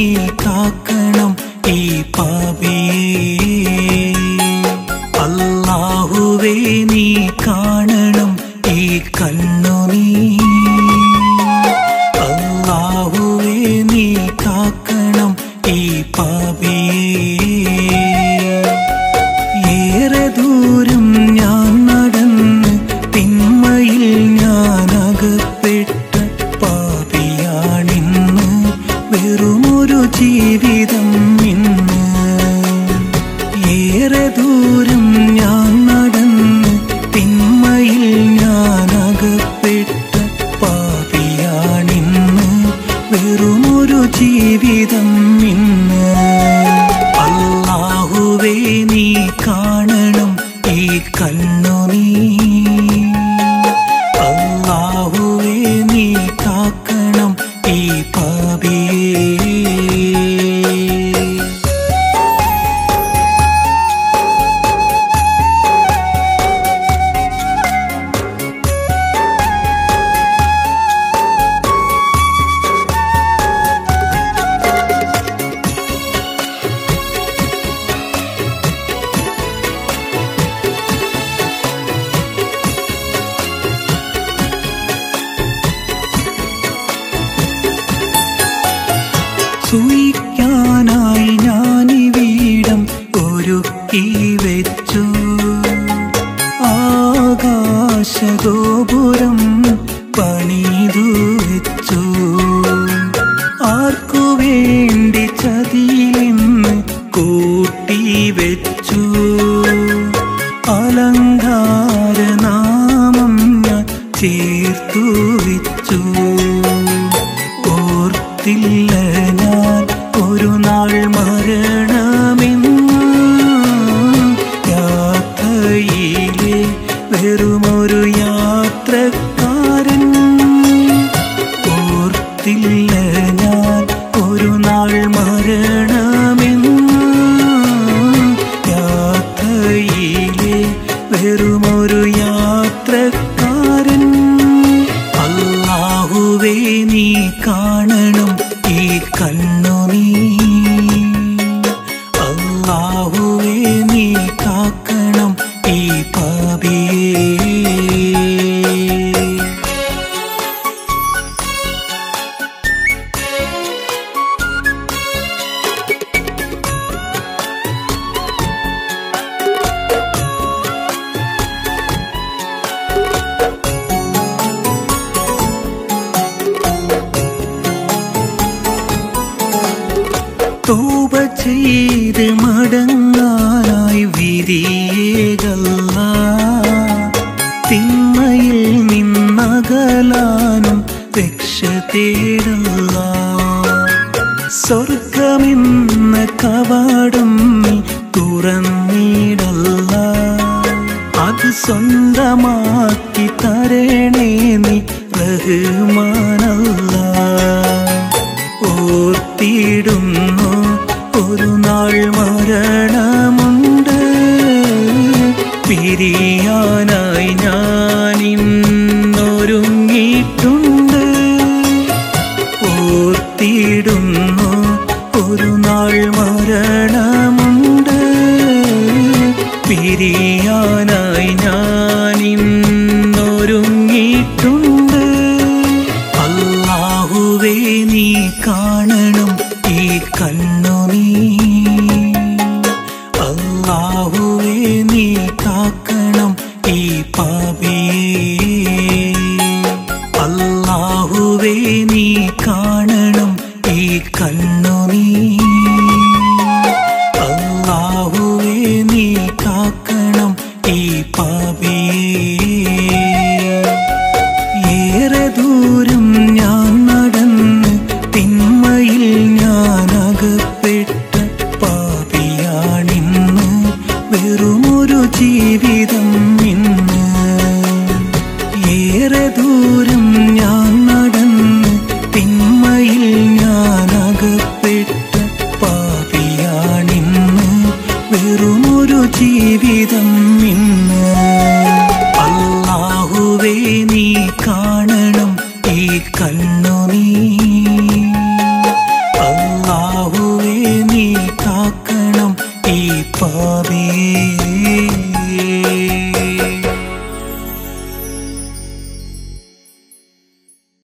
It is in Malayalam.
നീ കാക്കണം ഈ പാപിയെ അല്ലാഹുവേ നീ കാണണം ഈ കണ്ണു നീ അല്ലാഹുവേ നീ കാക്കണം ഈ പാപിയെ ഏറെ ദൂരം ഞാൻ നടന്ന് തിന്മയിൽ ഞാൻ അകപ്പെട്ട പാപിയാണിന്ന് വെറുമൊരു ജീവിതം ഇന്ന് ഏറെ ദൂരം ഞാൻ നടന്ന് തിന്മയിൽ ഞാൻ അകപ്പെട്ട പാപിയാണിന്ന് വെറുമൊരു ജീവിതം ഇന്ന് അല്ലാഹുവേ നീ കാണണം ഈ കണ്ണു നീ അല്ലാഹുവേ നീ കാക്കണം ഈ പാപിയേ സൂയിക്കാനായി ഞാനിവിടം ഒരുക്കി വെച്ചു ആകാശഗോപുരം പണിതു വെച്ചു ആർക്കു വേണ്ടി ചതിയിലെന്ന് കൂട്ടി വെച്ചു അലങ്കാരനാമം ഞാൻ ചേർത്തു വെച്ചു ഓർത്തില്ല ഞാൻ ഒരു നാൾ മരണമെന്ന് യാത്രയിലെ വെറുമൊരു യാത്രക്കാരൻ ഓർത്തില്ല ഞാൻ ഒരു നാൾ മരണമെന്ന് യാത്രയിലെ വെറുമൊരു യാത്രക്കാരൻ അല്ലാഹുവേ നീ കാണണം ഈ കണ്ണു നീ അല്ലാഹുവേ നീ കാക്കണം ഈ പാപിയേ തൂപ ചെയ്ത് മടങ്ങാനായി വിധിയേകല്ല തിന്മയിൽ നിന്നകലാനും രക്ഷ തേടല്ല സ്വർഗമെന്ന കവാടം നീ തുറന്നിടല്ല അത് സ്വന്തമാക്കി തരണേ നീ റഹ്മാനല്ല ഓർത്തിടുന്നു ഒരു നാൾ മരണമുണ്ട് പിരിയാനായി ഞാൻ ഇന്നൊരുങ്ങിയിട്ടുണ്ട് ഓർത്തിടുന്നു ഒരു നാൾ മരണമുണ്ട് പിരിയാനായി ഞാൻ ഇന്നൊരുങ്ങിയിട്ടുണ്ട് അല്ലാഹുവേ നീ കാണണം ഈ കണ്ണു നീ അല്ലാഹുവേ നീ കാക്കണം ഈ പാപിയേ അല്ലാഹുവേ നീ കാണണം ഈ കണ്ണു നീ അല്ലാഹുവേ നീ കാക്കണം ഈ പാപിയേ ഏറെ ദൂരം ഞാൻ നടന്ന് തിന്മയിൽ ഞാൻ അകപ്പെട്ട പാപിയാണിന്ന് വെറുമൊരു ജീവിതം ഇന്ന് ഏറെ ദൂരം ഞാൻ നടന്ന് തിന്മയിൽ ഞാൻ അകപ്പെട്ട പാപിയാണിന്ന് വെറുമൊരു ജീവിതം ഇന്ന് അല്ലാഹുവേ നീ കാണണം ഈ കണ്ണു നീ അല്ലാ പാപിയേ